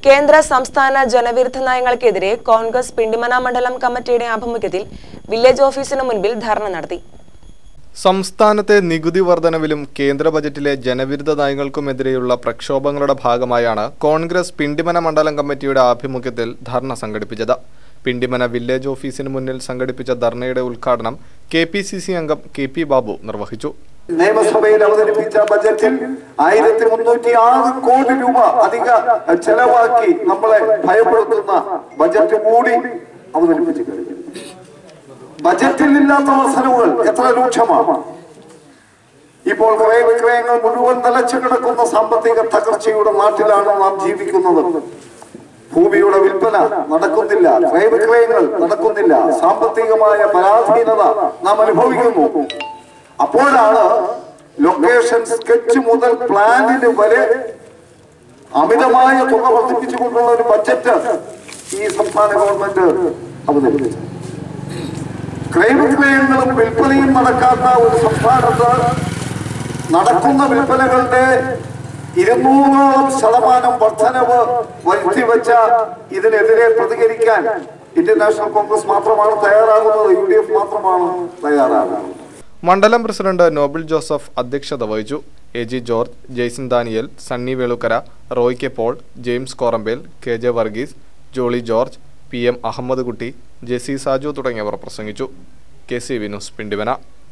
കേന്ദ്ര സംസ്ഥാന ജനവിരുദ്ധ നയങ്ങൾക്കെതിരെ കോൺഗ്രസ് പിണ്ടിമന മണ്ഡലം കമ്മിറ്റിയുടെ ആഭിമുഖ്യത്തിൽ വില്ലേജ് ഓഫീസിന് മുൻപിൽ ധർണ നടത്തി സംസ്ഥാനത്തെ നികുതി വർധനവിലും കേന്ദ്ര ബജറ്റിലെ ജനവിരുദ്ധ നയങ്ങൾക്കുമെതിരെയുള്ള പ്രക്ഷോഭങ്ങളുടെ ഭാഗമായാണ് കോൺഗ്രസ് പിണ്ടിമന മണ്ഡലം കമ്മിറ്റിയുടെ ആഭിമുഖ്യത്തിൽ ധർണ സംഘടിപ്പിച്ചത് പിണ്ടിമന വില്ലേജ് ഓഫീസിന് മുന്നിൽ സംഘടിപ്പിച്ച ധർണയുടെ ഉദ്ഘാടനം കെ പി സി സി അംഗം കെ പി ബാബു നിർവഹിച്ചു നിയമസഭയിൽ അവതരിപ്പിച്ച ബജറ്റിൽ ആയിരത്തി മുന്നൂറ്റി ആറ് കോടി രൂപ അധിക ചെലവാക്കി നമ്മളെ ഭയപ്പെടുത്തുന്ന ബജറ്റ് കൂടി അവതരിപ്പിച്ചു കഴിഞ്ഞു ബജറ്റിൽ ഇല്ലാത്ത വർധനവുകൾ എത്ര രൂക്ഷമാണ് ഇപ്പോൾ ക്രയവിക്രയങ്ങൾ മുഴുവൻ നിലച്ചു കിടക്കുന്ന സാമ്പത്തിക തകർച്ചയുടെ നാട്ടിലാണ് നാം ജീവിക്കുന്നത് ഭൂമിയുടെ വിൽപ്പന നടക്കുന്നില്ല ക്രയവിക്രയങ്ങൾ നടക്കുന്നില്ല സാമ്പത്തികമായ പരാധീനത നാം അനുഭവിക്കുന്നു അപ്പോഴാണ് ലൊക്കേഷൻ സ്കെച്ച് മുതൽ പ്ലാനിന് വരെ അമിതമായ തുക വർദ്ധിപ്പിച്ചുകൊണ്ടുള്ള ഒരു ബഡ്ജറ്റ് ഈ സംസ്ഥാന ഗവൺമെന്റ് അവതരിപ്പിച്ചു ക്രയവിക്രയങ്ങളും വിൽപ്പനയും നടക്കാത്ത ഒരു സംസ്ഥാനത്ത് നടക്കുന്ന വിൽപ്പനകളുടെ ഇരുന്നൂറോളം ശതമാനം വർധനവ് വരുത്തിവെച്ച ഇതിനെതിരെ പ്രതികരിക്കാൻ ഇന്ത്യൻ നാഷണൽ കോൺഗ്രസ് മാത്രമാണ് തയ്യാറാകുന്നത് യു ഡി എഫ് മാത്രമാണ് തയ്യാറാകുന്നത് മണ്ഡലം പ്രസിഡന്റ് നോബിൾ ജോസഫ് അധ്യക്ഷത വഹിച്ചു A G George Jason Daniel Sunny Velukkara Roy K Paul James Korambel K J Varghese Jolly George P M Ahammed Kutty Jessy Saju തുടങ്ങിയവർ പ്രസംഗിച്ചു കെ സി വിനുസ് പിണ്ടിവന